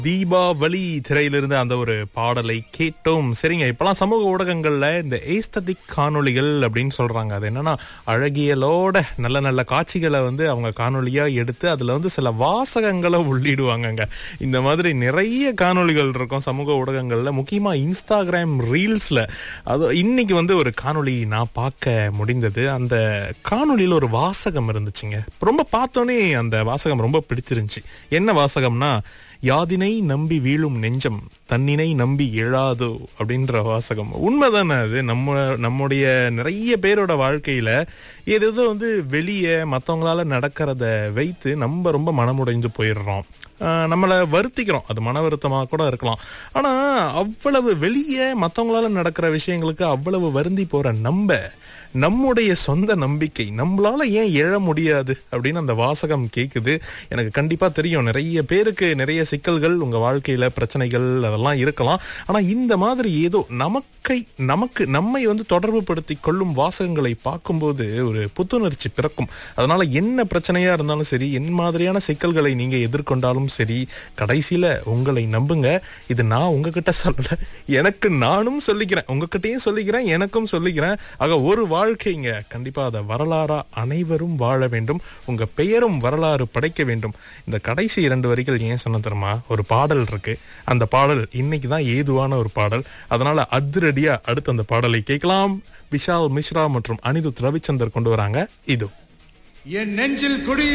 தீபாவளி திரையிலிருந்து அந்த ஒரு பாடலை கேட்டோம் சரிங்க இப்பெல்லாம் சமூக ஊடகங்கள்ல இந்த ஏஸ்தட்டிக் காணொளிகள் அப்படின்னு சொல்றாங்க அது என்னன்னா அழகியலோட நல்ல நல்ல காட்சிகளை வந்து அவங்க காணொளியா எடுத்து அதுல வந்து சில வாசகங்களை உள்ளிடுவாங்கங்க இந்த மாதிரி நிறைய காணொளிகள் இருக்கும் சமூக ஊடகங்கள்ல முக்கியமா இன்ஸ்டாகிராம் ரீல்ஸ்ல அது இன்னைக்கு வந்து ஒரு காணொளி நான் பார்க்க முடிந்தது அந்த காணொளியில ஒரு வாசகம் இருந்துச்சுங்க ரொம்ப பார்த்தோன்னே அந்த வாசகம் ரொம்ப பிடிச்சிருந்துச்சு என்ன வாசகம்னா யாதினை நம்பி வீழும் நெஞ்சம் தன்னினை நம்பி எழாதோ அப்படின்ற வாசகம் உண்மைதானே அது நம்ம நம்முடைய நிறைய பேரோட வாழ்க்கையில ஏதேதோ வந்து வெளியே மற்றவங்களால நடக்கிறத வைத்து நம்ம ரொம்ப மனமுடைந்து போயிடுறோம் ஆஹ் நம்மளை வருத்திக்கிறோம் அது மன வருத்தமாக கூட இருக்கலாம் ஆனா அவ்வளவு வெளியே மற்றவங்களால நடக்கிற விஷயங்களுக்கு அவ்வளவு வருந்தி போற நம்ம நம்முடைய சொந்த நம்பிக்கை நம்மளால ஏன் எழ முடியாது அப்படின்னு அந்த வாசகம் கேக்குது எனக்கு கண்டிப்பா தெரியும் நிறைய பேருக்கு நிறைய சிக்கல்கள் உங்க வாழ்க்கையில பிரச்சனைகள் அதெல்லாம் இருக்கலாம் ஆனா இந்த மாதிரி ஏதோ நமக்கை நமக்கு நம்மை வந்து தொடர்பு படுத்தி கொள்ளும் வாசகங்களை பார்க்கும்போது ஒரு புத்துணர்ச்சி பிறக்கும் அதனால என்ன பிரச்சனையா இருந்தாலும் சரி என் மாதிரியான சிக்கல்களை நீங்க எதிர்கொண்டாலும் சரி கடைசியில உங்களை நம்புங்க இது நான் உங்ககிட்ட சொல்லல எனக்கு நானும் சொல்லிக்கிறேன் உங்ககிட்டயும் சொல்லிக்கிறேன் எனக்கும் சொல்லிக்கிறேன் ஆக ஒரு வாழ்க்கைங்க கண்டிப்பா அதை வரலாறா அனைவரும் வாழ வேண்டும் உங்க பெயரும் வரலாறு படைக்க வேண்டும் இந்த கடைசி இரண்டு வரிகள் ஏன் சொன்ன தெரியுமா ஒரு பாடல் இருக்கு அந்த பாடல் இன்னைக்கு தான் ஏதுவான ஒரு பாடல் அதனால அதிரடியா அடுத்து அந்த பாடலை கேட்கலாம் விஷால் மிஸ்ரா மற்றும் அனிருத் ரவிச்சந்தர் கொண்டு வராங்க இது என் நெஞ்சில் குடி